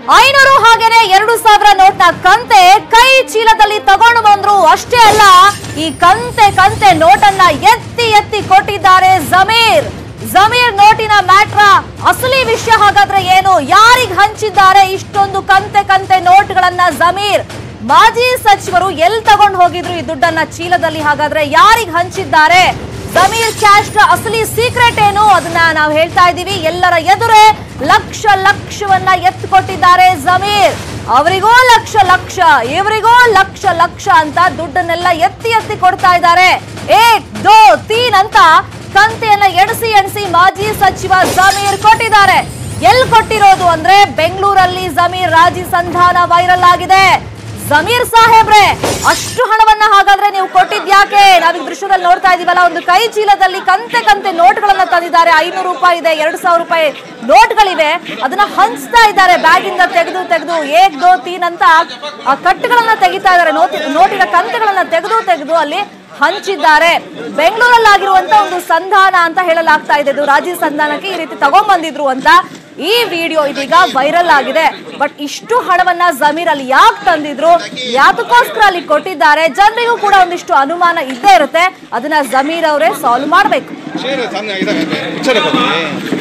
ಐನೂರು ಹಾಗೇನೆ ಎರಡು ಸಾವಿರ ನೋಟ್ನ ಕಂತೆ ಕೈ ಚೀಲದಲ್ಲಿ ತಗೊಂಡು ಬಂದ್ರು ಅಷ್ಟೇ ಅಲ್ಲ ಈ ಕಂತೆ ಕಂತೆ ನೋಟನ್ನ ಎತ್ತಿ ಎತ್ತಿ ಕೊಟ್ಟಿದ್ದಾರೆ ಜಮೀರ್ ಜಮೀರ್ ನೋಟಿನ ಮ್ಯಾಟ್ರ ಅಸಲಿ ವಿಷಯ ಹಾಗಾದ್ರೆ ಏನು ಯಾರಿಗ್ ಹಂಚಿದ್ದಾರೆ ಇಷ್ಟೊಂದು ಕಂತೆ ಕಂತೆ ನೋಟ್ಗಳನ್ನ ಜಮೀರ್ ಮಾಜಿ ಸಚಿವರು ಎಲ್ ತಗೊಂಡು ಹೋಗಿದ್ರು ಈ ದುಡ್ಡನ್ನ ಚೀಲದಲ್ಲಿ ಹಾಗಾದ್ರೆ ಯಾರಿಗ್ ಹಂಚಿದ್ದಾರೆ ಜಮೀರ್ ಕ್ಯಾಶ್ ಅಸಲಿ ಸೀಕ್ರೆಟ್ ಏನು ಅದನ್ನ ನಾವು ಹೇಳ್ತಾ ಇದ್ದೀವಿ ಎಲ್ಲರ ಎದುರೇ ಲಕ್ಷ ಲಕ್ಷವನ್ನ ಎತ್ಕೊಟ್ಟಿದ್ದಾರೆ ಜಮೀರ್ ಅವರಿಗೂ ಲಕ್ಷ ಲಕ್ಷ ಇವರಿಗೂ ಲಕ್ಷ ಲಕ್ಷ ಅಂತ ದುಡ್ಡನ್ನೆಲ್ಲ ಎತ್ತಿ ಎತ್ತಿ ಕೊಡ್ತಾ ಇದ್ದಾರೆ ಏಕ್ ದೋ ತೀನ್ ಅಂತ ಕಂತೆಯನ್ನ ಎಣಿಸಿ ಎಣಿಸಿ ಮಾಜಿ ಸಚಿವ ಜಮೀರ್ ಕೊಟ್ಟಿದ್ದಾರೆ ಎಲ್ ಕೊಟ್ಟಿರೋದು ಅಂದ್ರೆ ಬೆಂಗಳೂರಲ್ಲಿ ಜಮೀರ್ ರಾಜಿ ಸಂಧಾನ ವೈರಲ್ ಆಗಿದೆ ಜಮೀರ್ ಸಾಹೇಬ್ರೆ ಅಷ್ಟು ಹಣವನ್ನ ಹಾಗಾದ್ರೆ ನೀವು ಕೊಟ್ಟಿದ್ಯಾಕೆ ನಾವೀಗ ದೃಶ್ಯದಲ್ಲಿ ನೋಡ್ತಾ ಇದೀವಲ್ಲ ಒಂದು ಕೈ ಚೀಲದಲ್ಲಿ ಕಂತೆ ಕಂತೆ ನೋಟ್ಗಳನ್ನ ತಂದಿದ್ದಾರೆ ಐನೂರು ರೂಪಾಯಿ ಇದೆ ಎರಡು ಸಾವಿರ ರೂಪಾಯಿ ನೋಟ್ಗಳಿವೆ ಅದನ್ನ ಹಂಚ್ತಾ ಇದ್ದಾರೆ ಬ್ಯಾಗಿಂದ ತೆಗೆದು ತೆಗೆದು ಏಕ್ ದೋ ತೀನ್ ಅಂತ ಆ ಕಟ್ಟುಗಳನ್ನ ತೆಗಿತಾ ಇದ್ದಾರೆ ನೋಟಿ ನೋಟಿನ ಕಂತೆಗಳನ್ನ ತೆಗೆದು ತೆಗೆದು ಅಲ್ಲಿ ಹಂಚಿದ್ದಾರೆ ಬೆಂಗಳೂರಲ್ಲಾಗಿರುವಂತ ಒಂದು ಸಂಧಾನ ಅಂತ ಹೇಳಲಾಗ್ತಾ ಇದೆ ಇದು ರಾಜಿ ಸಂಧಾನಕ್ಕೆ ಈ ರೀತಿ ತಗೊಂಡ್ಬಂದಿದ್ರು ಅಂತ ಈ ವಿಡಿಯೋ ಇದೀಗ ವೈರಲ್ ಆಗಿದೆ ಬಟ್ ಇಷ್ಟು ಹಣವನ್ನ ಜಮೀರ್ ಅಲ್ಲಿ ಯಾಕೆ ತಂದಿದ್ರು ಯಾತಕ್ಕೋಸ್ಕರ ಅಲ್ಲಿ ಕೊಟ್ಟಿದ್ದಾರೆ ಜನರಿಗೂ ಕೂಡ ಒಂದಿಷ್ಟು ಅನುಮಾನ ಇದ್ದೇ ಇರುತ್ತೆ ಅದನ್ನ ಜಮೀರ್ ಅವರೇ ಸಾಲ್ವ್ ಮಾಡ್ಬೇಕು ಶೇರ್ ಸಾಮ್ನೆ ಇದಾವೆ ಪಿಕ್ಚರ್ ಬನ್ನಿ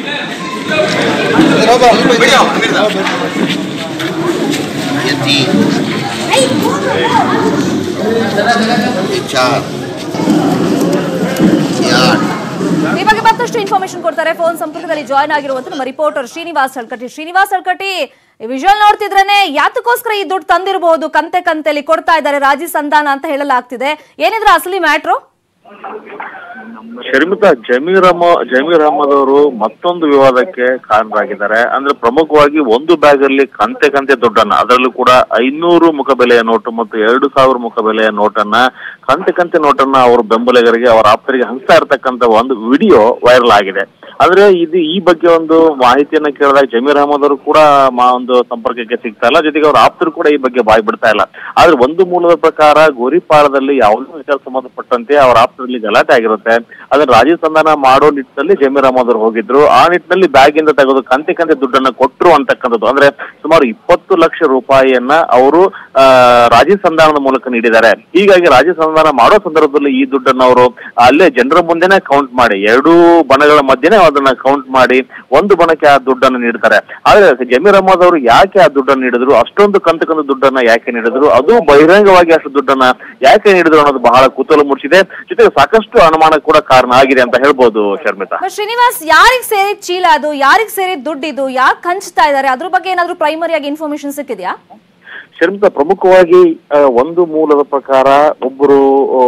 चार आठ ಈ ಬಗ್ಗೆ ಮತ್ತಷ್ಟು ಇನ್ಫಾರ್ಮೇಶನ್ ಕೊಡ್ತಾರೆ ಫೋನ್ ಸಂಪರ್ಕದಲ್ಲಿ ಜಾಯ್ನ್ ಆಗಿರುವಂತ ನಮ್ಮ ರಿಪೋರ್ಟರ್ ಶ್ರೀನಿವಾಸ್ ಹಳ್ಕಟ್ಟಿ ಶ್ರೀನಿವಾಸ್ ಹಳ್ಕಟ್ಟಿ ವಿಜುವಲ್ ನೋಡ್ತಿದ್ರೇನೆ ಯಾತಕ್ಕೋಸ್ಕರ ಈ ದುಡ್ಡು ತಂದಿರಬಹುದು ಕಂತೆ ಕಂತೆಲಿ ಕೊಡ್ತಾ ಇದ್ದಾರೆ ರಾಜಿ ಸಂಧಾನ ಅಂತ ಹೇಳಲಾಗ್ತಿದೆ ಏನಿದ್ರ ಅಸಲಿ ಮ್ಯಾಟ್ರು ಶರ್ಮಿತಾ ಜಮೀರ್ ಅಹಮ ಜಮೀರ್ ಅಹಮದ್ ಅವರು ಮತ್ತೊಂದು ವಿವಾದಕ್ಕೆ ಕಾರಣರಾಗಿದ್ದಾರೆ ಅಂದ್ರೆ ಪ್ರಮುಖವಾಗಿ ಒಂದು ಬ್ಯಾಗ್ ಅಲ್ಲಿ ಕಂತೆ ಕಂತೆ ದುಡ್ಡನ್ನ ಅದರಲ್ಲೂ ಕೂಡ ಐನೂರು ಮುಖಬೆಲೆಯ ನೋಟು ಮತ್ತು ಎರಡು ಸಾವಿರ ಮುಖಬೆಲೆಯ ನೋಟನ್ನ ಕಂತೆ ಕಂತೆ ನೋಟನ್ನ ಅವರು ಬೆಂಬಲಿಗರಿಗೆ ಅವರ ಆಪ್ತರಿಗೆ ಹಂಚ್ತಾ ಇರ್ತಕ್ಕಂಥ ಒಂದು ವಿಡಿಯೋ ವೈರಲ್ ಆಗಿದೆ ಆದ್ರೆ ಇದು ಈ ಬಗ್ಗೆ ಒಂದು ಮಾಹಿತಿಯನ್ನ ಕೇಳಿದಾಗ ಜಮೀರ್ ಅಹಮದ್ ಅವರು ಕೂಡ ಮಾ- ಒಂದು ಸಂಪರ್ಕಕ್ಕೆ ಸಿಗ್ತಾ ಇಲ್ಲ ಜೊತೆಗೆ ಅವ್ರ ಆಪ್ತರು ಕೂಡ ಈ ಬಗ್ಗೆ ಬಾಯಿ ಬಿಡ್ತಾ ಇಲ್ಲ ಆದ್ರೆ ಒಂದು ಮೂಲದ ಪ್ರಕಾರ ಗೋರಿಪಾಳದಲ್ಲಿ ಯಾವುದೇ ವಿಚಾರ ಸಂಬಂಧಪಟ್ಟಂತೆ ಅವರ ಆಪ್ತರಲ್ಲಿ ಗಲಾಟೆ ಆಗಿರುತ್ತೆ ಅದನ್ನ ರಾಜೀವ್ ಸಂಧಾನ ಮಾಡೋ ನಿಟ್ಟಿನಲ್ಲಿ ಜಮೀರ್ ಅಹಮದ್ ಅವರು ಹೋಗಿದ್ರು ಆ ನಿಟ್ಟಿನಲ್ಲಿ ಬ್ಯಾಗ್ ಇಂದ ತೆಗೆದು ಕಂತೆ ಕಂತೆ ದುಡ್ಡನ್ನ ಕೊಟ್ರು ಅಂತಕ್ಕಂಥದ್ದು ಅಂದ್ರೆ ಸುಮಾರು ಇಪ್ಪತ್ತು ಲಕ್ಷ ರೂಪಾಯಿಯನ್ನ ಅವರು ಆ, ರಾಜೀವ್ ಸಂಧಾನದ ಮೂಲಕ ನೀಡಿದ್ದಾರೆ ಹೀಗಾಗಿ ರಾಜೀವ್ ಸಂಧಾನ ಮಾಡೋ ಸಂದರ್ಭದಲ್ಲಿ ಈ ದುಡ್ಡನ್ನ ಅವರು ಅಲ್ಲೇ ಜನರ ಮುಂದೆನೆ ಕೌಂಟ್ ಮಾಡಿ ಎರಡೂ ಬಣಗಳ ಮಧ್ಯೆನೆ ಅದನ್ನ ಕೌಂಟ್ ಮಾಡಿ ಒಂದು ಬಣಕ್ಕೆ ಆ ದುಡ್ಡನ್ನು ನೀಡ್ತಾರೆ ಆದ್ರೆ ಜಮೀರ್ ಅಹಮದ್ ಅವರು ಯಾಕೆ ಆ ದುಡ್ಡನ್ನು ನೀಡಿದ್ರು ಅಷ್ಟೊಂದು ಕಂತು ಕಂತು ದುಡ್ಡನ್ನ ಯಾಕೆ ನೀಡಿದ್ರು ಅದು ಬಹಿರಂಗವಾಗಿ ಅಷ್ಟು ದುಡ್ಡನ್ನ ಯಾಕೆ ನೀಡಿದ್ರು ಅನ್ನೋದು ಬಹಳ ಕುತೂಹಲ ಮೂಡಿಸಿದೆ ಜೊತೆಗೆ ಸಾಕಷ್ಟು ಅನುಮಾನ ಕೂಡ ಕಾರಣ ಆಗಿದೆ ಅಂತ ಹೇಳ್ಬೋದು ಶರ್ಮಿತಾ ಬಟ್ ಶ್ರೀನಿವಾಸ್ ಯಾರಿಗ್ ಸೇರಿದ ಚೀಲ ಅದು ಯಾರಿಗ್ ಸೇರಿದ ದುಡ್ಡು ಇದು ಯಾಕೆ ಹಂಚ್ತಾ ಇದ್ದಾರೆ ಅದ್ರ ಬಗ್ಗೆ ಏನಾದ್ರು ಪ್ರೈಮರಿ ಆಗಿ ಇನ್ಫಾರ್ಮೇಶನ್ ಸಿಕ್ಕಿದ್ಯಾ ಶರ್ಮಿತಾ ಪ್ರಮುಖವಾಗಿ ಆ, ಒಂದು ಮೂಲದ ಪ್ರಕಾರ ಒಬ್ಬರು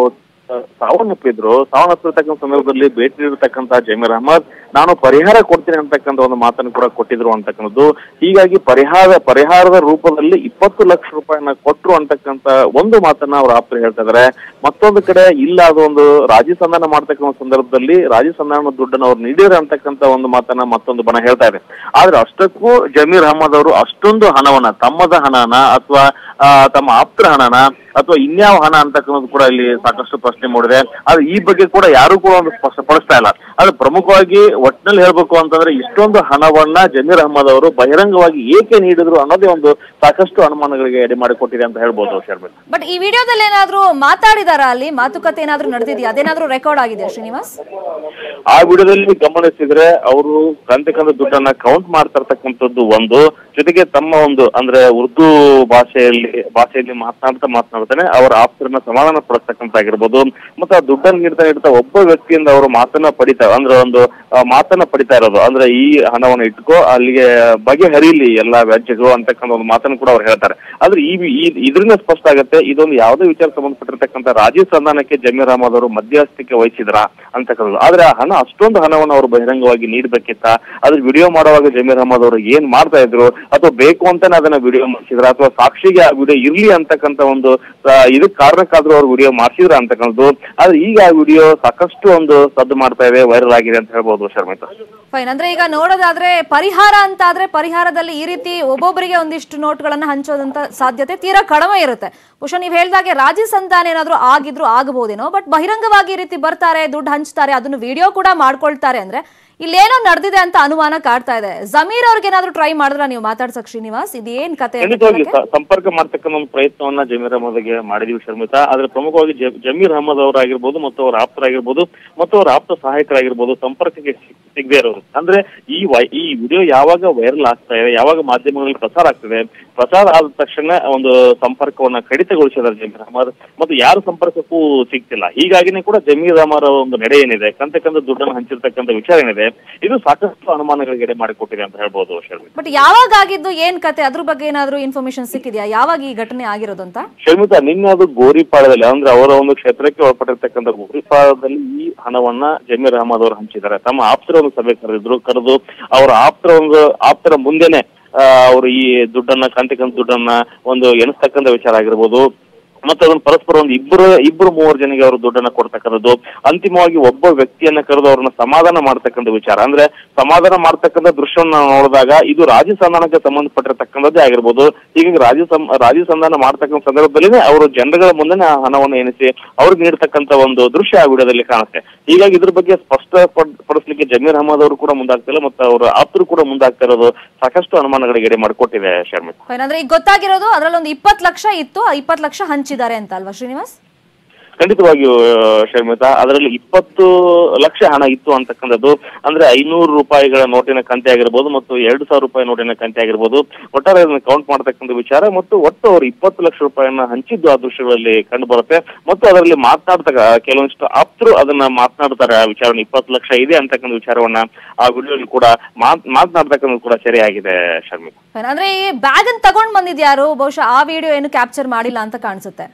ಆ, ಸಾವನ್ನಪ್ಪಿದ್ರು ಸಾವನ್ನಪ್ಪಿರ್ತಕ್ಕಂಥ ಸಂದರ್ಭದಲ್ಲಿ ಭೇಟಿ ನೀಡಿರ್ತಕ್ಕಂಥ ಜಮೀರ್ ಅಹಮದ್ ನಾನು ಪರಿಹಾರ ಕೊಡ್ತೀನಿ ಅಂತಕ್ಕಂಥ ಒಂದು ಮಾತನ್ನು ಕೂಡ ಕೊಟ್ಟಿದ್ರು ಅಂತಕ್ಕಂಥದ್ದು ಹೀಗಾಗಿ ಪರಿಹಾರ ಪರಿಹಾರದ ರೂಪದಲ್ಲಿ ಇಪ್ಪತ್ತು ಲಕ್ಷ ರೂಪಾಯಿನ ಕೊಟ್ರು ಅಂತಕ್ಕಂಥ ಒಂದು ಮಾತನ್ನ ಅವ್ರ ಆಪ್ತರು ಹೇಳ್ತಾ ಇದಾರೆ ಮತ್ತೊಂದು ಕಡೆ ಇಲ್ಲ ಅದು ಒಂದು ರಾಜಿ ಸಂಧಾನ ಮಾಡ್ತಕ್ಕಂಥ ಸಂದರ್ಭದಲ್ಲಿ ರಾಜಿ ಸಂಧಾನ ದುಡ್ಡನ್ನು ಅವ್ರು ನೀಡಿದ್ರೆ ಅಂತಕ್ಕಂಥ ಒಂದು ಮಾತನ್ನ ಮತ್ತೊಂದು ಬಣ ಹೇಳ್ತಾ ಇದೆ ಆದ್ರೆ ಅಷ್ಟಕ್ಕೂ ಜಮೀರ್ ಅಹಮದ್ ಅವರು ಅಷ್ಟೊಂದು ಹಣವನ್ನ ತಮ್ಮದ ಹಣನ ಅಥವಾ ತಮ್ಮ ಆಪ್ತರ ಹಣನ ಅಥವಾ ಇನ್ಯಾವ ಹಣ ಅಂತಕ್ಕನ್ನೋದು ಕೂಡ ಇಲ್ಲಿ ಸಾಕಷ್ಟು ಪ್ರಶ್ನೆ ಮೂಡಿದೆ ಆದ್ರೆ ಈ ಬಗ್ಗೆ ಕೂಡ ಯಾರು ಕೂಡ ಒಂದು ಸ್ಪಷ್ಟಪಡಿಸ್ತಾ ಇಲ್ಲ ಆದ್ರೆ ಪ್ರಮುಖವಾಗಿ ಒಟ್ಟಿನಲ್ಲಿ ಹೇಳ್ಬೇಕು ಅಂತಂದ್ರೆ ಇಷ್ಟೊಂದು ಹಣವನ್ನ ಜಮೀರ್ ಅಹಮದ್ ಅವರು ಬಹಿರಂಗವಾಗಿ ಏಕೆ ನೀಡಿದ್ರು ಅನ್ನೋದೇ ಒಂದು ಸಾಕಷ್ಟು ಅನುಮಾನಗಳಿಗೆ ಎಡೆ ಮಾಡಿಕೊಟ್ಟಿದೆ ಅಂತ ಹೇಳ್ಬೋದು ಶರ್ಮಿತ್ ಬಟ್ ಈ ವಿಡಿಯೋದಲ್ಲಿ ಏನಾದ್ರು ಮಾತಾಡಿದಾರ ಅಲ್ಲಿ ಮಾತುಕತೆ ಏನಾದ್ರು ನಡೆದಿದ್ಯಾ ಅದೇನಾದ್ರೂ ರೆಕಾರ್ಡ್ ಆಗಿದೆಯಾ ಶ್ರೀನಿವಾಸ್ ಆ ವಿಡಿಯೋದಲ್ಲಿ ಗಮನಿಸಿದ್ರೆ ಅವರು ಕಂತೆ ಕಂದ ದುಡ್ಡನ್ನ ಕೌಂಟ್ ಮಾಡ್ತಾ ಇರ್ತಕ್ಕಂಥದ್ದು ಒಂದು ಜೊತೆಗೆ ತಮ್ಮ ಒಂದು ಅಂದ್ರೆ ಉರ್ದು ಭಾಷೆಯಲ್ಲಿ ಭಾಷೆಯಲ್ಲಿ ಮಾತನಾಡ್ತಾ ಮಾತನಾಡ್ತಾನೆ ಅವರ ಆಪ್ತರನ್ನ ಸಮಾಧಾನ ಪಡಿಸ್ತಕ್ಕಂಥ ಆಗಿರ್ಬೋದು ಮತ್ತೆ ಆ ದುಡ್ಡನ್ನು ನೀಡ್ತಾ ನೀಡ್ತಾ ಒಬ್ಬ ವ್ಯಕ್ತಿಯಿಂದ ಅವರು ಮಾತನ್ನ ಪಡಿತಾ ಅಂದ್ರೆ ಒಂದು ಆ, ಮಾತನ್ನ ಪಡಿತಾ ಇರೋದು ಅಂದ್ರೆ ಈ ಹಣವನ್ನು ಇಟ್ಕೋ ಅಲ್ಲಿಗೆ ಬಗೆಹರಿಲಿ ಎಲ್ಲಾ ವ್ಯಾಜ್ಯಗಳು ಅಂತಕ್ಕಂಥ ಒಂದು ಮಾತನ್ನು ಕೂಡ ಅವ್ರು ಹೇಳ್ತಾರೆ ಆದ್ರೆ ಈ ಈ- ಇದರಿಂದ ಸ್ಪಷ್ಟ ಆಗುತ್ತೆ ಇದೊಂದು ಯಾವುದೇ ವಿಚಾರ ಸಂಬಂಧಪಟ್ಟಿರ್ತಕ್ಕಂಥ ರಾಜೀವ್ ಸಂಧಾನಕ್ಕೆ ಜಮೀರ್ ಅಹಮದ್ ಅವರು ಮಧ್ಯಸ್ಥಿಕೆ ವಹಿಸಿದ್ರ ಅಂತಕ್ಕಂಥದ್ದು ಆದ್ರೆ ಆ ಹಣ ಅಷ್ಟೊಂದು ಹಣವನ್ನು ಅವರು ಬಹಿರಂಗವಾಗಿ ನೀಡಬೇಕಿತ್ತ ಅದ್ರ ವಿಡಿಯೋ ಮಾಡುವಾಗ ಜಮೀರ್ ಅಹಮದ್ ಅವರು ಏನ್ ಮಾಡ್ತಾ ಇದ್ರು ಅಥವಾ ಬೇಕು ಅಂತಾನೆ ಅದನ್ನ ವಿಡಿಯೋ ಮಾಡಿಸಿದ್ರ ಅಥವಾ ಸಾಕ್ಷಿಗೆ ಆ ವಿಡಿಯೋ ಇರ್ಲಿ ಅಂತಕ್ಕಂಥ ಒಂದು ಆ, ಇದಕ್ ಕಾರಣಕ್ಕಾದ್ರೂ ಅವ್ರು ವಿಡಿಯೋ ಮಾಡಿಸಿದ್ರ ಅಂತಕ್ಕಂಥದ್ದು ಆದ್ರೆ ಈಗ ಆ ವಿಡಿಯೋ ಸಾಕಷ್ಟು ಒಂದು ಸದ್ದು ಮಾಡ್ತಾ ಇದೆ ವೈರಲ್ ಆಗಿದೆ ಅಂತ ಹೇಳ್ಬೋದು ಶರ್ಮಿತಾ ಫೈನ್ ಅಂದ್ರೆ ಈಗ ನೋಡೋದಾದ್ರೆ ಪರಿಹಾರ ಅಂತ ಆದ್ರೆ ಪರಿಹಾರದಲ್ಲಿ ಈ ರೀತಿ ಒಬ್ಬೊಬ್ಬರಿಗೆ ಒಂದಿಷ್ಟು ನೋಟ್ಗಳನ್ನ ಹಂಚೋದಂತ ಸಾಧ್ಯತೆ ತೀರಾ ಕಡಿಮೆ ಇರುತ್ತೆ ಬಹುಶಃ ನೀವು ಹೇಳ್ದಾಗೆ ರಾಜಿ ಸಂಧಾನ ಏನಾದ್ರು ಆಗಿದ್ರು ಆಗಬಹುದೇನೋ ಬಟ್ ಬಹಿರಂಗವಾಗಿ ಈ ರೀತಿ ಬರ್ತಾರೆ ದುಡ್ಡು ಹಂಚ್ತಾರೆ ಅದನ್ನು ವಿಡಿಯೋ ಕೂಡ ಮಾಡ್ಕೊಳ್ತಾರೆ ಅಂದ್ರೆ ಇಲ್ಲೇನೋ ನಡೆದಿದೆ ಅಂತ ಅನುಮಾನ ಕಾಡ್ತಾ ಇದೆ ಜಮೀರ್ ಅವ್ರಿಗೆ ಏನಾದ್ರು ಟ್ರೈ ಮಾಡಿದ್ರ ನೀವು ಮಾತಾಡ್ಸಕ್ ಶ್ರೀನಿವಾಸ್ ಇದೇನ್ ಕತೆ ಅಂತ ಖಂಡಿತವಾಗಿ ಕೇಳಕ್ಕೆ? ಸ- ಸಂಪರ್ಕ ಮಾಡ್ತಕ್ಕಂಥ ಒಂದು ಪ್ರಯತ್ನವನ್ನ ಜಮೀರ್ ಅಹಮದ್ಗೆ ಮಾಡಿದೀವಿ ಶರ್ಮಿತಾ ಆದ್ರೆ ಪ್ರಮುಖವಾಗಿ ಜ- ಜಮೀರ್ ಅಹಮದ್ ಅವರಾಗಿರ್ಬೋದು ಮತ್ತು ಅವರ ಆಪ್ತರಾಗಿರ್ಬೋದು ಮತ್ತು ಅವರ ಆಪ್ತ ಸಹಾಯಕರಾಗಿರ್ಬೋದು ಸಂಪರ್ಕಕ್ಕೆ ಸಿಗ್- ಸಿಗದೆ ಇರೋರು ಅಂದ್ರೆ ಈ ವೈ- ಈ ವಿಡಿಯೋ ಯಾವಾಗ ವೈರಲ್ ಆಗ್ತಾ ಇದೆ ಯಾವಾಗ ಮಾಧ್ಯಮಗಳಲ್ಲಿ ಪ್ರಸಾರ ಆಗ್ತದೆ ಪ್ರಸಾರ ಆದ ತಕ್ಷಣ ಒಂದು ಸಂಪರ್ಕವನ್ನ ಕಡಿತಗೊಳಿಸಿದ್ದಾರೆ ಜಮೀರ್ ಅಹಮದ್ ಮತ್ತು ಯಾರು ಸಂಪರ್ಕಕ್ಕೂ ಸಿಗ್ತಿಲ್ಲ ಹೀಗಾಗಿನೇ ಕೂಡ ಜಮೀರ್ ಅಹಮದ್ ಅವರ ಒಂದು ನಡೆ ಏನಿದೆ ಕಂತೆ ಕಂದ ದುಡ್ಡನ್ನು ಹಂಚಿರ್ತಕ್ಕಂಥ ವಿಚಾರ ಏನಿದೆ ಇದು ಸಾಕಷ್ಟು ಅನುಮಾನಗಳಿಗೆ ಎಡೆ ಮಾಡಿಕೊಟ್ಟಿದೆ ಅಂತ ಹೇಳ್ಬೋದು ಶರ್ಮಿತಾ ಬಟ್ ಯಾವಾಗ ಆಗಿದ್ದು ಏನ್ ಕತೆ ಅದ್ರ ಬಗ್ಗೆ ಏನಾದ್ರು ಇನ್ಫಾರ್ಮೇಶನ್ ಸಿಕ್ಕಿದ್ಯಾ ಯಾವಾಗ ಈ ಘಟನೆ ಆಗಿರೋದು ಅಂತ ಶರ್ಮಿತಾ ನಿನ್ನೆ ಅದು ಗೋರಿಪಾಳ್ಯದಲ್ಲಿ ಅಂದ್ರೆ ಅವರ ಒಂದು ಕ್ಷೇತ್ರಕ್ಕೆ ಒಳಪಟ್ಟಿರ್ತಕ್ಕಂಥ ಗೋರಿಪಾಳ್ಯದಲ್ಲಿ ಈ ಹಣವನ್ನ ಜಮೀರ್ ಅಹಮದ್ ಅವರು ಹಂಚಿದ್ದಾರೆ ತಮ್ಮ ಆಪ್ತರ ಒಂದು ಸಭೆ ಕರೆದಿದ್ರು ಕರೆದು ಅವರ ಆಪ್ತರ ಒಂದು ಆಪ್ತರ ಮುಂದೆನೆ ಆ, ಅವರು ಈ ದುಡ್ಡನ್ನ ಕಂತೆ ಕಂತ ದುಡ್ಡನ್ನ ಒಂದು ಎಣಿಸ್ತಕ್ಕಂಥ ವಿಚಾರ ಆಗಿರ್ಬೋದು ಮತ್ತೆ ಅದನ್ನ ಪರಸ್ಪರ ಒಂದು ಇಬ್ಬರು ಇಬ್ಬರು ಮೂವರು ಜನರಿಗೆ ಅವರು ದುಡ್ಡನ್ನ ಕೊಡ್ತಕ್ಕಂಥದ್ದು ಅಂತಿಮವಾಗಿ ಒಬ್ಬ ವ್ಯಕ್ತಿಯನ್ನ ಕರೆದು ಅವ್ರನ್ನ ಸಮಾಧಾನ ಮಾಡ್ತಕ್ಕಂಥ ವಿಚಾರ ಅಂದ್ರೆ ಸಮಾಧಾನ ಮಾಡ್ತಕ್ಕಂಥ ದೃಶ್ಯವನ್ನ ನಾವು ನೋಡಿದಾಗ ಇದು ರಾಜಿ ಸಂಧಾನಕ್ಕೆ ಸಂಬಂಧಪಟ್ಟಿರ್ತಕ್ಕಂಥದ್ದೇ ಆಗಿರ್ಬೋದು ಹೀಗಾಗಿ ರಾಜಿ ಸಂ ರಾಜಿ ಸಂಧಾನ ಮಾಡ್ತಕ್ಕಂಥ ಸಂದರ್ಭದಲ್ಲಿನೇ ಅವರು ಜನಗಳ ಮುಂದೆ ಆ ಹಣವನ್ನು ಎಣಿಸಿ ಅವ್ರಿಗೆ ನೀಡ್ತಕ್ಕಂಥ ಒಂದು ದೃಶ್ಯ ಆ ವಿಡಿಯೋದಲ್ಲಿ ಕಾಣುತ್ತೆ ಹೀಗಾಗಿ ಇದ್ರ ಬಗ್ಗೆ ಸ್ಪಷ್ಟ ಪಡ್- ಪಡಿಸ್ಲಿಕ್ಕೆ ಜಮೀರ್ ಅಹಮದ್ ಅವರು ಕೂಡ ಮುಂದಾಗ್ತಿಲ್ಲ ಮತ್ತು ಅವರ ಆಪ್ತರು ಕೂಡ ಮುಂದಾಗ್ತಾ ಇರೋದು ಸಾಕಷ್ಟು ಅನುಮಾನಗಳಿಗೆ ಎಡೆ ಮಾಡಿಕೊಟ್ಟಿದೆ ಶರ್ಮಿತ್ Fine. ಅಂದ್ರೆ ಈಗ ಗೊತ್ತಾಗಿರೋದು ಅದ್ರಲ್ಲಿ ಒಂದು ಇಪ್ಪತ್ತು ಲಕ್ಷ ಇತ್ತು ಆ ಇಪ್ಪತ್ತು ಲಕ್ಷ ಹಂಚಿದ್ದಾರೆ ಅಂತ ಅಲ್ವಾ ಶ್ರೀನಿವಾಸ್ ಖಂಡಿತವಾಗಿಯೂ ಆ, ಶರ್ಮಿತಾ ಅದರಲ್ಲಿ ಇಪ್ಪತ್ತು ಲಕ್ಷ ಹಣ ಇತ್ತು ಅಂತಕ್ಕಂಥದ್ದು ಅಂದ್ರೆ ಐನೂರು ರೂಪಾಯಿಗಳ ನೋಟಿನ ಕಂತೆ ಆಗಿರ್ಬೋದು ಮತ್ತು ಎರಡು ಸಾವಿರ ರೂಪಾಯಿ ನೋಟಿನ ಕಂತೆ ಆಗಿರ್ಬೋದು ಒಟ್ಟಾರೆ ಅದನ್ನ ಕೌಂಟ್ ಮಾಡ್ತಕ್ಕಂಥ ವಿಚಾರ ಮತ್ತು ಒಟ್ಟು ಅವರು ಇಪ್ಪತ್ತು ಲಕ್ಷ ರೂಪಾಯಿಯನ್ನ ಹಂಚಿದ್ದು ಆ ದೃಶ್ಯಗಳಲ್ಲಿ ಕಂಡು ಬರುತ್ತೆ ಮತ್ತು ಅದರಲ್ಲಿ ಮಾತನಾಡ್ತಕ್ಕ ಕೆಲವೊಂದಿಷ್ಟು ಆಪ್ತರು ಅದನ್ನ ಮಾತನಾಡ್ತಾರೆ ಆ ವಿಚಾರವನ್ನು ಇಪ್ಪತ್ತು ಲಕ್ಷ ಇದೆ ಅಂತಕ್ಕಂಥ ವಿಚಾರವನ್ನ ಆ ವಿಡಿಯೋಲಿ ಕೂಡ ಮಾತ್ ಮಾತನಾಡ್ತಕ್ಕಂಥದ್ದು ಕೂಡ ಸರಿಯಾಗಿದೆ ಶರ್ಮಿತಾ Fine. ಅಂದ್ರೆ ಈ ಬ್ಯಾಗ್ ಅನ್ನು ತಗೊಂಡ್ ಬಂದಿದ್ಯಾರು ಬಹುಶಃ ಆ ವಿಡಿಯೋ ಏನು ಕ್ಯಾಪ್ಚರ್ ಮಾಡಿಲ್ಲ ಅಂತ ಕಾಣಿಸುತ್ತೆ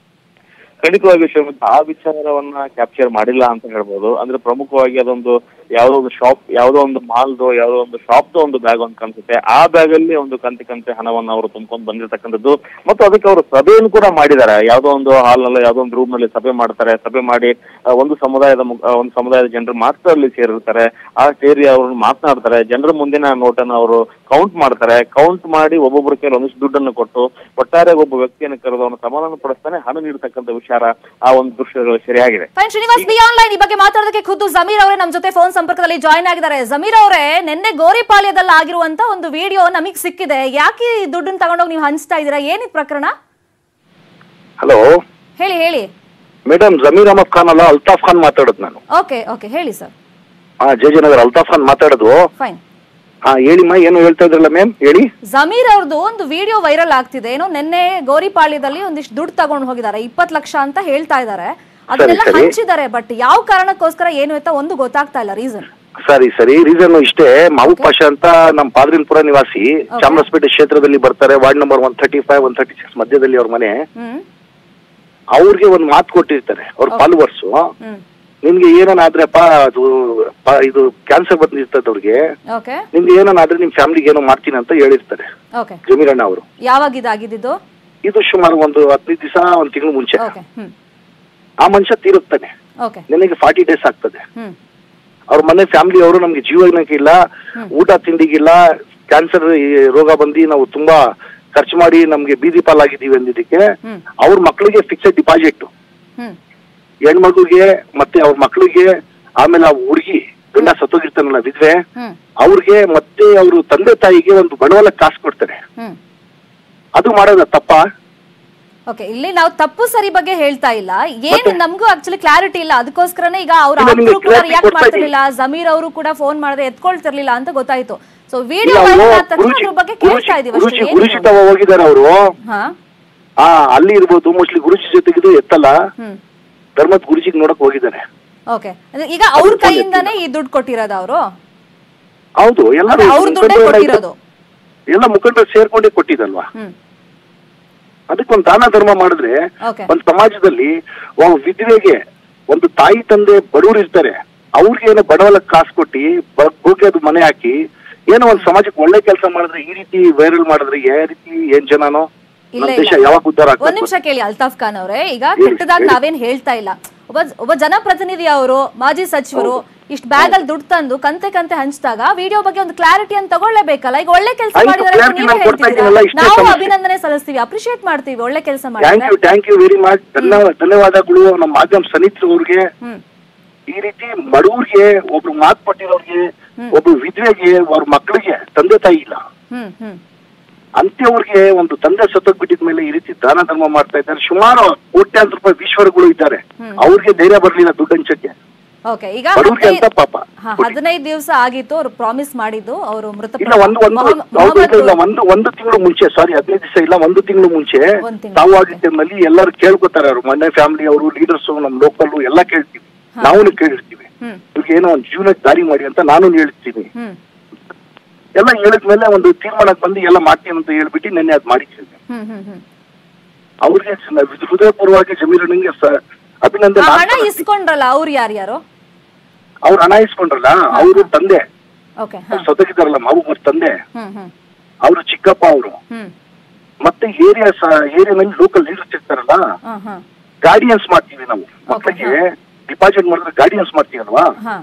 ಖಂಡಿತವಾಗಿ ಶ್ರೀಮಂತ ಆ ವಿಚಾರವನ್ನ ಕ್ಯಾಪ್ಚರ್ ಮಾಡಿಲ್ಲ ಅಂತ ಹೇಳ್ಬೋದು ಅಂದ್ರೆ ಪ್ರಮುಖವಾಗಿ ಅದೊಂದು ಯಾವುದೋ ಒಂದು ಶಾಪ್ ಯಾವುದೋ ಒಂದು ಮಾಲ್ದು ಯಾವುದೋ ಒಂದು ಶಾಪ್ದು ಒಂದು ಬ್ಯಾಗ್ ಅಂತ ಕಾಣಿಸುತ್ತೆ ಆ ಬ್ಯಾಗ್ ಅಲ್ಲಿ ಒಂದು ಕಂತೆ ಕಂತೆ ಹಣವನ್ನ ಅವರು ತುಂಬ್ಕೊಂಡು ಬಂದಿರತಕ್ಕಂಥದ್ದು ಮತ್ತು ಅದಕ್ಕೆ ಅವರು ಸಭೆಯನ್ನು ಕೂಡ ಮಾಡಿದ್ದಾರೆ ಯಾವುದೋ ಒಂದು ಹಾಲ್ ನಲ್ಲಿ ಯಾವುದೋ ಒಂದು ರೂಮ್ ನಲ್ಲಿ ಸಭೆ ಮಾಡ್ತಾರೆ ಸಭೆ ಮಾಡಿ ಆ, ಒಂದು ಸಮುದಾಯದ ಮು- ಆ, ಒಂದು ಸಮುದಾಯದ ಜನರು ಮಾತ್ರ ಅಲ್ಲಿ ಸೇರಿರ್ತಾರೆ ಆ ಸೇರಿ ಅವರು ಮಾತನಾಡ್ತಾರೆ ಜನರ ಮುಂದಿನ ನೋಟನ್ನ ಅವರು ಕೌಂಟ್ ಮಾಡ್ತಾರೆ ಕೌಂಟ್ ಮಾಡಿ ಒಬ್ಬೊಬ್ಬರ ಕೈಲಿ ಒಂದಿಷ್ಟು ದುಡ್ಡನ್ನು ಕೊಟ್ಟು ಒಟ್ಟಾರೆ ಒಬ್ಬ ವ್ಯಕ್ತಿಯನ್ನು ಕರೆದು ಅವನು ಸಮಾಧಾನ ಪಡಿಸ್ತಾನೆ ಹಣ ನೀಡತಕ್ಕಂಥ ವಿಚಾರ ಆ ಒಂದು ದೃಶ್ಯಗಳು ಸರಿಯಾಗಿದೆ ಫೈನ್ ಶ್ರೀನಿವಾಸ್ ಬಿ ಆನ್ಲೈನ್ ಈ ಬಗ್ಗೆ ಮಾತಾಡೋದಕ್ಕೆ ಖುದ್ದು ಜಮೀರ್ ಅವರೇ ನಮ್ಮ ಜೊತೆ ಫೋನ್ ಸಂಪರ್ಕದಲ್ಲಿ ಜಾಯ್ನ್ ಆಗಿದ್ದಾರೆ ಜಮೀರ್ ಅವರೇ ನಿನ್ನೆ ಗೋರಿಪಾಳ್ಯದಲ್ಲಿ ಆಗಿರುವಂತ ಒಂದು ವಿಡಿಯೋ ನಮಗೆ ಸಿಕ್ಕಿದೆ ಯಾಕೆ ಈ ದುಡ್ಡನ್ನ ತಗೊಂಡೋಗಿ ನೀವು ಹಂಚ್ತಾ ಇದ್ದೀರಾ ಏನಿದ್ ಪ್ರಕರಣ ಹಲೋ ಹೇಳಿ ಹೇಳಿ ಮೇಡಮ್ ಜಮೀರ್ ಅಹಮದ್ ಖಾನ್ ಅಲ್ಲ ಅಲ್ತಾಫ್ ಖಾನ್ ಮಾತಾಡೋದು ನಾನು ಓಕೆ ಓಕೆ ಹೇಳಿ ಸರ್ ಹಾ ಜೆ ಜೆ ನಗರ್ ಅಲ್ತಾಫ್ ಖಾನ್ ಮಾತಾಡೋದು ಫೈನ್ ಹಾ ಹೇಳಿಮ್ಮ ಏನು ಹೇಳ್ತಾ ಇದ್ರಲ್ಲ ಮ್ಯಾಮ್ ಹೇಳಿ ಜಮೀರ್ ಅವ್ರದ್ದು ಒಂದು ವಿಡಿಯೋ ವೈರಲ್ ಆಗ್ತಿದೆ ಏನೋ ನಿನ್ನೆ ಗೋರಿಪಾಳ್ಯದಲ್ಲಿ ಒಂದಿಷ್ಟು ದುಡ್ಡು ತಗೊಂಡು ಹೋಗಿದ್ದಾರೆ ಇಪ್ಪತ್ತು ಲಕ್ಷ ಅಂತ ಹೇಳ್ತಾ ಇದ್ದಾರೆ ಅದನ್ನೆಲ್ಲ ಸರಿ. ಹಂಚಿದ್ದಾರೆ ಬಟ್ ಯಾವ ಕಾರಣಕ್ಕೋಸ್ಕರ ಏನು ಅಂತ ಒಂದು ಗೊತ್ತಾಗ್ತಾ ಇಲ್ಲ ರೀಸನ್ ಸರಿ ಸರಿ ರೀಸನ್ ಇಷ್ಟೇ ಮಾವು ಪಾಷಾ ಅಂತ ನಮ್ಮ ಪಾದ್ರಿನ್ಪುರ ನಿವಾಸಿ ಚಾಮರಾಜಪೇಟೆ ಕ್ಷೇತ್ರದಲ್ಲಿ ಬರ್ತಾರೆ ward number one thirty five one thirty six ಮಧ್ಯದಲ್ಲಿ ಅವ್ರ ಮನೆ ಹ್ಮ್ ಅವ್ರಿಗೆ ಒಂದು ಮಾತು ಕೊಟ್ಟಿರ್ತಾರೆ ಅವ್ರ ಫಾಲೋವರ್ಸ್ ಹ್ಮ್ ನಿಮ್ಗೆ ಏನನ್ನಾದ್ರೆಪ್ಪ ಅದು ಪ- ಇದು ಕ್ಯಾನ್ಸರ್ ಬಂದಿರ್ತದೆ ಅವ್ರಿಗೆ ಓಕೆ ನಿಮ್ಗೆ ಏನನ್ನಾದ್ರೆ ನಿಮ್ ಫ್ಯಾಮಿಲಿಗೆ ಏನೋ ಮಾಡ್ತೀನಿ ಅಂತ ಹೇಳಿರ್ತಾರೆ ಓಕೆ ಜಮೀರಣ್ಣ ಅವರು ಯಾವಾಗ ಇದಾಗಿದ್ದು ಇದು ಸುಮಾರು ಒಂದು ಹದಿನೈದು ದಿವಸ ಒಂದು ತಿಂಗಳು ಮುಂಚೆ ಓಕೆ ಹ್ಮ್ ಆ ಮನುಷ್ಯ ತೀರುತ್ತಾನೆ ಓಕೆ ನನಗೆ ಫಾರ್ಟಿ ಡೇಸ್ ಆಗ್ತದೆ ಹ್ಮ್ ಅವ್ರ ಮನೆ ಫ್ಯಾಮಿಲಿ ಅವರು ನಮ್ಗೆ ಜೀವನಕ್ಕಿಲ್ಲ ಊಟ ತಿಂಡಿಗಿಲ್ಲ ಕ್ಯಾನ್ಸರ್ ರೋಗ ಬಂದು ನಾವು ತುಂಬಾ ಖರ್ಚು ಮಾಡಿ ನಮ್ಗೆ ಬೀದಿ ಪಾಲಾಗಿದ್ದೀವಿ ಅಂದಿದ್ದಕ್ಕೆ ಹ್ಮ್. ಅವ್ರ ಮಕ್ಕಳಿಗೆ ಫಿಕ್ಸೆಡ್ ಡಿಪಾಸಿಟ್ ಹ್ಮ್ ಹೆಣ್ಮಗುಗೆ ಮತ್ತೆ ಅವ್ರ ಮಕ್ಕಳಿಗೆ ಆಮೇಲೆ ಆ ಹುಡುಗಿ ಗಂಡ ಸತ್ತೋಗಿರ್ತಾನಲ್ಲ ವಿಧವೆ ಹ್ಮ್ ಅವ್ರಿಗೆ ಮತ್ತೆ ಅವರು ತಂದೆ ತಾಯಿಗೆ ಒಂದು ಬಂಡವಾಳ ಕಾಸು ಕೊಡ್ತಾರೆ ಹ್ಮ್ ಅದು ಮಾಡೋದ ತಪ್ಪ ಓಕೆ ಇಲ್ಲಿ ನಾವು ತಪ್ಪು ಸರಿ ಬಗ್ಗೆ ಹೇಳ್ತಾ ಇಲ್ಲ ಏನು ನಮಗೂ ಆಕ್ಚುಲಿ ಕ್ಲಾರಿಟಿ ಇಲ್ಲ ಅದಕ್ಕೋಸ್ಕರನೇ ಈಗ ಅವ್ರ ಇಲ್ಲ, ನಿಮ್ಗೆ ಆಪ್ತರು ಕೂಡ clarity ರಿಯಾಕ್ಟ್ ಕೊಡ್ತಾ ಮಾಡ್ತಿರ್ಲಿಲ್ಲ ಜಮೀರ್ ಅವರು ಕೂಡ ಫೋನ್ ಮಾಡಿದ್ರೆ ಎತ್ಕೊಳ್ತಿರ್ಲಿಲ್ಲ ಅಂತ ಗೊತ್ತಾಯ್ತು ಸೊ ವಿಡಿಯೋ ಇಲ್ಲ, ವೈರಲ್ ಅವ್ರು ಆದ ತಕ್ಷಣ ಗುರುಜಿ ಅದ್ರ ಬಗ್ಗೆ ಗುರುಜಿ ಕೇಳ್ತಾ ಇದೀವಿ ಗುರುಜಿ ಅಷ್ಟೇ ಗುರುಜಿ ಏನು? ತವ ಹೋಗಿದ್ದಾರೆ ಅವರು ಹಾ ಆ ಅಲ್ಲಿ ಇರ್ಬೋದು ಮೋಸ್ಟ್ಲಿ ಗುರುಜಿ ಜೊತೆಗಿದು ಎತ್ತಲ್ಲ ಹ್ಮ್ ಧರ್ಮದ ಗುರುಜಿಗೆ ನೋಡಕ್ ಹೋಗಿದ್ದಾರೆ ಓಕೆ ಈಗ ಅವ್ರ ಕೈಯಿಂದಾನೇ ಈ ದುಡ್ಡು ಕೊಟ್ಟಿರೋದು ಅವರು ಹೌದು ಎಲ್ಲರೂ ಅವ್ರ ದುಡ್ಡೇ ಮುಖಂಡರು ಕೊಟ್ಟಿರೋದು ಎಲ್ಲ ಮುಖಂಡರು ಸೇರ್ಕೊಂಡೇ ಕೊಟ್ಟಿದಲ್ವಾ ಹ್ಮ್ ಅದಕ್ಕೊಂದು ದಾನ ಧರ್ಮ ಮಾಡಿದ್ರೆ ಓಕೆ ಒಂದು ಸಮಾಜದಲ್ಲಿ ಒಬ್ಬ ವಿಧವೆಗೆ ಒಂದು ತಾಯಿ ತಂದೆ ಬಡವರು ಇರ್ತಾರೆ ಅವ್ರಿಗೆ ಏನೋ ಬಡವಲ ಕಾಸು ಕೊಟ್ಟಿ ಬ- ಹೋಗಿ ಅದು ಮನೆ ಹಾಕಿ ಏನೋ ಒಂದು ಸಮಾಜಕ್ಕೆ ಒಳ್ಳೆ ಕೆಲಸ ಮಾಡಿದ್ರೆ ಈ ರೀತಿ ವೈರಲ್ ಮಾಡಿದ್ರೆ ಯಾವ ರೀತಿ ಏನ್ ಜನನೋ ಇಲ್ಲ ನಮ್ಮ ದೇಶ ಇಲ್ಲ ಯಾವಾಗ ಉದ್ಧಾರ ಒಂದ್ ಆಗ್ತದೆ ನಿಮಿಷ ಕೇಳಿ ಅಲ್ತಾಫ್ ಖಾನ್ ಅವರೇ ಈಗ ಹೇಳಿ, ಕೆಟ್ಟದಾಗ ಹೇಳಿ. ನಾವೇನ್ ಹೇಳ್ತಾ ಇಲ್ಲ ಒಬ್ಬ ಒಬ್ಬ ಜನಪ್ರತಿನಿಧಿ ಅವರು ಮಾಜಿ ಸಚಿವರು ಇಷ್ಟ ಬ್ಯಾಗ್ ಅಲ್ಲಿ ದುಡ್ಡು ತಂದು ಕಂತೆ ಕಂತೆ ಹಂಚಿದಾಗ ವಿಡಿಯೋ ಬಗ್ಗೆ ಒಂದು ಕ್ಲಾರಿಟಿ ಅಂತ ತಗೊಳ್ಳೇಬೇಕಲ್ಲ ಈಗ ಒಳ್ಳೆ ಕೆಲಸ ಆಯ್ತು, ಮಾಡಿದಾರೆ ಅಂತ clarity ನೀವೇ ನಾನು ಕೊಡ್ತಾ ಹೇಳ್ತಿದ್ದೀರಾ ಇದ್ದೀನಲ್ಲ, ಇಷ್ಟೇ ನಾವು ಸಮಸ್ಯೆ. ಅಭಿನಂದನೆ ಸಲ್ಲಿಸ್ತೀವಿ ಅಪ್ರಿಶಿಯೇಟ್ ಮಾಡ್ತೀವಿ ಒಳ್ಳೆ ಕೆಲಸ ಥ್ಯಾಂಕ್ ಮಾಡಿದ್ರೆ you thank you very much ಧನ್ಯವಾದ ಧನ್ಯವಾದಗಳು ನಮ್ಮ ಮಾಧ್ಯಮ ಸನಿತ್ ಅವ್ರಿಗೆ ಹ್ಮ್ ಈ ರೀತಿ ಬಡವ್ರಿಗೆ ಒಬ್ರು ಮಾತು ಕೊಟ್ಟಿರೋರ್ಗೆ ಒಬ್ರು ವಿಧವೆಗೆ ಅವ್ರ ಮಕ್ಕಳಿಗೆ ತಂದೆ ತಾಯಿ ಇಲ್ಲ ಹ್ಮ್ ಹ್ಮ್ ಅಂತ್ಯವ್ರಿಗೆ ಒಂದು ತಂದೆ ಸತ್ತೋಗ್ಬಿಟ್ಟಿದ ಮೇಲೆ ಈ ರೀತಿ ದಾನ ಧರ್ಮ ಮಾಡ್ತಾ ಇದ್ದಾರೆ ಸುಮಾರು ಕೋಟ್ಯಾಂತರ ರೂಪಾಯಿ ಈಶ್ವರಗಳು ಇದ್ದಾರೆ ಅವ್ರಿಗೆ ಧೈರ್ಯ ಬರ್ಲಿಲ್ಲ ದುಡ್ಡು ಹಂಚಕ್ಕೆ ಓಕೆ ಈಗ ಬಡವ್ರಿಗೆ ಅಂತ ಹದಿನೈದು- ಪಾಪ ಹಾ, ಹದಿನೈದು ದಿವಸ ಆಗಿತ್ತು ಅವ್ರು ಪ್ರಾಮಿಸ್ ಮಾಡಿದ್ದು ಅವರು ಮೃತ ಇಲ್ಲ ಒಂದು ಒಂದು ಹೌದು ಇಲ್ಲ, ಇಲ್ಲ ಒಂದು ಒಂದು ತಿಂಗಳು ಮುಂಚೆ ಸಾರಿ ಹದಿನೈದು ದಿವಸ ಇಲ್ಲ ಒಂದು ತಿಂಗಳು ಮುಂಚೆ ಒಂದ್ ತಿಂಗ್ಳು. ತಾವು ಆಗಿದ್ದ ಟೈಮ್ನಲ್ಲಿ ಎಲ್ಲರೂ ಕೇಳ್ಕೊತಾರೆ ಅವ್ರು ಮನೆ ಫ್ಯಾಮಿಲಿ ಅವರು ಲೀಡರ್ಸ್ ನಮ್ ಲೋಕಲ್ ಎಲ್ಲ ಕೇಳ್ತೀವಿ ನಾವು ಕೇಳಿರ್ತೀವಿ ಹ್ಮ್ ಇವ್ರಿಗೆ ಏನೋ ಒಂದು ಜೀವನಕ್ಕೆ ದಾರಿ ಮಾಡಿ ಅಂತ ನಾನು ಹೇಳ್ತೀನಿ ಹ್ಮ್ ಎಲ್ಲ ಹೇಳಿದ್ಮೇಲೆ ಒಂದು ತೀರ್ಮಾನಕ್ಕೆ ಬಂದು ಎಲ್ಲ ಮಾಡ್ತೀನಿ ಅಂತ ಹೇಳ್ಬಿಟ್ಟು ನೆನ್ನೆ ಅದು ಮಾಡಿದ್ದೀನಿ ಹ್ಮ್ ಹ್ಮ್ ಹ್ಮ್ ಅವ್ರಿಗೆ ಸ- ಹೃದಯಪೂರ್ವವಾಗಿ ಜಮೀರನಿಗೆ ಸ- ಅಭಿನಂದನೆ ಆ ಹಣ ಮಾಡ್ತಾರೆ. ಇಸ್ಕೊಂಡ್ರಲ್ಲ ಅವ್ರು ಯಾರ್ಯಾರು ಅವ್ರು ಹಣ ಇಸ್ಕೊಂಡ್ರಲ್ಲ ಅವರು ತಂದೆ ಓಕೆ ಹಾ ಸೊದಗಿದಾರಲ್ಲ ಮಾವು ಅವ್ರ ತಂದೆ ಹ್ಮ್ ಹ್ಮ್ ಅವರು ಚಿಕ್ಕಪ್ಪ ಅವರು ಹ್ಮ್ ಮತ್ತೆ ಏರಿಯಾ ಏರಿಯಾನಲ್ಲಿ ಲೋಕಲ್ ಲೀಡರ್ಸ್ ಇರ್ತಾರಲ್ಲ ಹಾ ಹಾ ಗಾರ್ಡಿಯನ್ಸ್ ಮಾಡ್ತೀವಿ ನಾವು ಮಕ್ಕಳಿಗೆ ಡಿಪಾಸಿಟ್ ಮಾಡಿದ್ರೆ ಗಾರ್ಡಿಯನ್ಸ್ ಮಾಡ್ತೀವಲ್ವಾ ಹಾ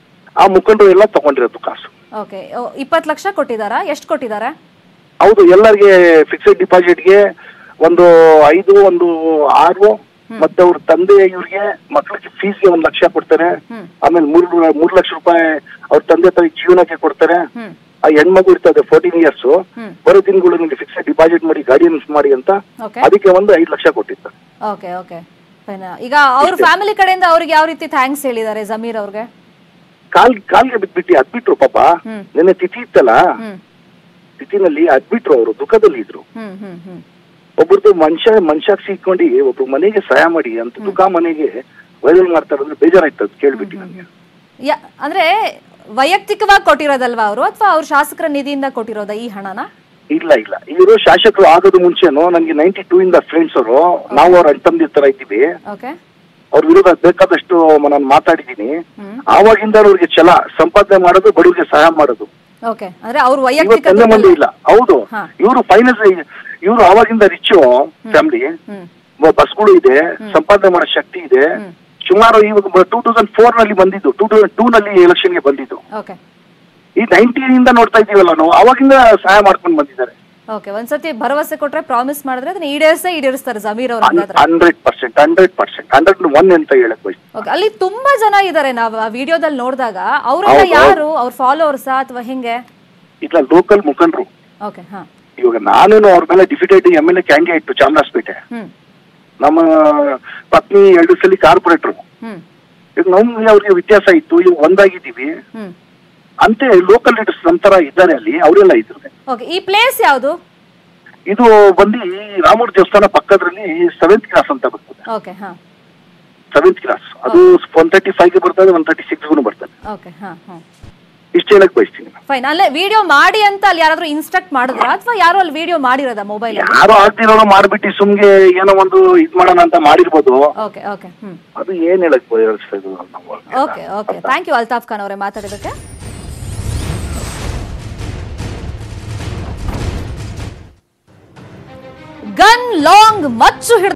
ಆ ಮುಖಂಡರು ಎಲ್ಲ ತಗೊಂಡಿರೋದು ಕಾಸು ಓಕೆ ಇಪ್ಪತ್ತು ಲಕ್ಷ ಕೊಟ್ಟಿದಾರಾ ಎಷ್ಟು ಕೊಟ್ಟಿದ್ದಾರೆ ಹೌದು ಎಲ್ಲರಿಗೆ ಫಿಕ್ಸೆಡ್ ಡಿಪಾಸಿಟ್ಗೆ ಒಂದು ಐದು ಒಂದು ಆರು ಮತ್ತೆ ಅವ್ರ ತಂದೆ ಇವ್ರಿಗೆ ಮಕ್ಕಳಿಗೆ ಫೀಸ್ಗೆ ಒಂದ್ ಲಕ್ಷ ಕೊಡ್ತಾರೆ ಹ್ಮ್. ಆಮೇಲೆ ಮೂರು ಮೂರು ಲಕ್ಷ ರೂಪಾಯಿ ಅವ್ರ ತಂದೆ ತಾಯಿ ಜೀವನಕ್ಕೆ ಕೊಡ್ತಾರೆ ಹ್ಮ್ ಆ ಹೆಣ್ಮಗು ಇರ್ತದೆ ಫೋರ್ಟೀನ್ ಇಯರ್ಸ್ ಹ್ಮ್. ಬರೋ ದಿನಗಳಲ್ಲಿ ಫಿಕ್ಸೆಡ್ ಡಿಪಾಸಿಟ್ ಮಾಡಿ ಗಾರ್ಡಿಯನ್ಸ್ ಮಾಡಿ ಅಂತ ಓಕೆ ಅದಕ್ಕೆ ಒಂದು ಐದು ಲಕ್ಷ ಕೊಟ್ಟಿದ್ದಾರೆ ಓಕೆ ಓಕೆ ಫೈನ್ ಈಗ ಅವ್ರ ಫ್ಯಾಮಿಲಿ ಕಡೆಯಿಂದ ಅವ್ರಿಗೆ ಯಾವ ರೀತಿ ಥ್ಯಾಂಕ್ಸ್ ಹೇಳಿದ್ದಾರೆ ಜಮೀರ್ ಅವ್ರಿಗೆ ಕಾಲ್ ಕಾಲ್ಗೆ ಬಿಟ್ಬಿಟ್ಟು ಅದ್ಬಿಟ್ರು ಪಾಪ ಹ್ಮ್. ನಿನ್ನೆ ತಿಥಿ ಇತ್ತಲ್ಲ ಹ್ಮ್ ತಿಥಿನಲ್ಲಿ ಅದ್ಬಿಟ್ರು ಅವರು ದುಃಖದಲ್ಲಿ ಇದ್ರು ಹ್ಮ್ ಹ್ಮ್ ಹ್ಮ್ ಒಬ್ಬರದು ಮನುಷ್ಯ ಮನುಷ್ಯಾಕ್ ಸಿಕ್ಕೊಂಡು ಒಬ್ರು ಮನೆಗೆ ಸಹಾಯ ಮಾಡಿ ಅಂತ ದುಃಖ ಮನೆಗೆ ವೈರಲ್ ಮಾಡ್ತಾ ಇರೋದ್ರೆ ಬೇಜಾರಾಯ್ತು ಅದು ಕೇಳ್ಬಿಟ್ಟು ನನಗೆ ಯಾ ಅಂದ್ರೆ ವೈಯಕ್ತಿಕವಾಗಿ ಕೊಟ್ಟಿರೋದಲ್ವಾ ಅವರು ಅಥವಾ ಅವ್ರ ಶಾಸಕರ ನಿಧಿಯಿಂದ ಕೊಟ್ಟಿರೋದ ಈ ಹಣನ ಇಲ್ಲ ಇಲ್ಲ ಇವರು ಶಾಸಕರು ಆಗೋದು ಮುಂಚೆನು ನನಗೆ ನೈನ್ಟಿ ಟೂ ಇಂದ ಫ್ರೆಂಡ್ಸ್ ಅವರು ನಾವು ಅವ್ರ ಅಣ್ತಂದಿರ ತರ ಇದ್ದೀವಿ ಓಕೆ ಅವ್ರ ವಿರುದ್ಧ ಬೇಕಾದಷ್ಟು ನಾನು ಮಾತಾಡಿದ್ದೀನಿ ಹ್ಮ್ ಆವಾಗಿಂದ ಅವ್ರಿಗೆ ಛಲ ಸಂಪಾದನೆ ಮಾಡೋದು ಬಡವರಿಗೆ ಸಹಾಯ ಮಾಡೋದು ಓಕೆ ಅಂದ್ರೆ ಅವ್ರ ಇವತ್ತು ವೈಯಕ್ತಿಕ ತಂದೆ ಮಂದಿ ದುಡ್ಡಲ್ಲ. ಇಲ್ಲ ಹೌದು ಹಾ. ಇವರು ಫೈನಾನ್ಸ್ ಇವರು ಆವಾಗಿಂದ ರಿಚ್ ಫ್ಯಾಮಿಲಿ ಹ್ಮ್ ಬಸ್ಗಳು ಇದೆ ಸಂಪಾದನೆ ಮಾಡೋ ಶಕ್ತಿ ಇದೆ ಹ್ಮ್. ಸುಮಾರು ಇವಾಗ ಟೂ ತೌಸಂಡ್ ಫೋರ್ ನಲ್ಲಿ ಬಂದಿದ್ದು ಟೂ ತೌಸಂಡ್ ಟೂ ನಲ್ಲಿ ಎಲೆಕ್ಷನ್ಗೆ ಬಂದಿದ್ದು ಓಕೆ ಈ ನೈನ್ಟೀನ್ ಇಂದ ನೋಡ್ತಾ ಇದೀವಲ್ಲ ನಾವು ಅವಾಗಿಂದ ಸಹಾಯ ಮಾಡ್ಕೊಂಡು ಬಂದಿದ್ದಾರೆ ಓಕೆ ಒಂದ್ಸತಿ ಭರವಸೆ ಕೊಟ್ರೆ ಪ್ರಾಮಿಸ್ ಮಾಡಿದ್ರೆ ಅದನ್ನ ಈಡೇರಿಸೇ ಈಡೇರಿಸ್ತಾರೆ ಜಮೀರ್ ಅವ್ರ ಹಂಗಾದ್ರೆ hundred percent hundred percent hundred one ಅಂತ ಹೇಳಕ್ ಬಯಸ್ತೀನಿ ಓಕೆ ಅಲ್ಲಿ ತುಂಬಾ ಜನ ಇದ್ದಾರೆ ನಾವು ಆ ವಿಡಿಯೋದಲ್ಲಿ ನೋಡಿದಾಗ ಅವರೆಲ್ಲ ಹೌದು, ಯಾರು ಅವ್ರ ಫಾಲೋವರ್ಸಾ ಅಥವಾ ಹೆಂಗೆ ಇಲ್ಲ ಲೋಕಲ್ ಮುಖಂಡರು ಓಕೆ ಹಾ ಇವಾಗ ನಾನೇನು ಅವ್ರ ಮೇಲೆ defeated M L A candidate Chamarajpet ಹ್ಮ್ ನಮ್ಮ ಪತ್ನಿ ಎರಡು ಸಲ ಕಾರ್ಪೊರೇಟ್ರು ಹ್ಮ್ ಈಗ ನಮ್ಗೆ ಅವ್ರಿಗೆ ವ್ಯತ್ಯಾಸ ಇತ್ತು ಈಗ ಒಂದಾಗಿದ್ದೀವಿ ಹ್ಮ್ ಅಂತೆ ಲೋಕಲ್ ಲೀಡರ್ಸ್ ನಮ್ಮ ತರ ಇದ್ದಾರೆ ಅಲ್ಲಿ ಅವರೆಲ್ಲ ಇದ್ದಾರೆ ಓಕೆ ಈ ಪ್ಲೇಸ್ ಯಾವುದು ಇದು ಬಂದು ರಾಮೂರ್ ದೇವಸ್ಥಾನ ಪಕ್ಕದ್ರಲ್ಲಿ ಸೆವೆಂತ್ ಕ್ಲಾಸ್ ಅಂತ ಬರ್ತದೆ ಓಕೆ ಹಾ ಸೆವೆಂತ್ ಕ್ಲಾಸ್ ಅದು ಒನ್ ತರ್ಟಿ ಫೈವ್ಗೆ ಬರ್ತದೆ ಒನ್ ತರ್ಟಿ ಸಿಕ್ಸ್ಗೂ ಬರ್ತದೆ ಓಕೆ ಹಾ ಹಾ ಇಷ್ಟು ಹೇಳಕ್ ಬಯಸ್ತೀನಿ ನಾನು. ಫೈನ್ ಅಲ್ಲೇ ವಿಡಿಯೋ ಮಾಡಿ ಅಂತ ಅಲ್ಲಿ ಯಾರಾದ್ರೂ ಇನ್ಸ್ಟ್ರಕ್ಟ್ ಮಾಡಿದ್ರ ಅಥವಾ ಯಾರು ಅಲ್ಲಿ ವಿಡಿಯೋ ಮಾಡಿರೋದ ಮೊಬೈಲ್ ಯಾರೋ ಆಗ್ತಿರೋಣ ಮಾಡ್ಬಿಟ್ಟು ಸುಮ್ಗೆ ಏನೋ ಒಂದು ಇದ್ ಮಾಡೋಣ ಅಂತ ಮಾಡಿರ್ಬೋದು ಓಕೆ ಓಕೆ ಹ್ಮ್ ಅದು ಏನ್ ಹೇಳಕ್ ಬಯಸ್ತಾ ಇದ್ದು ನಾವು okay okay thank you Altaf Khan ಅವರೇ ಮಾತಾಡಿದಕ್ಕೆ ಗನ್ ಲಾಂಗ್ ಮಚ್ಚು ಹಿಡಿದ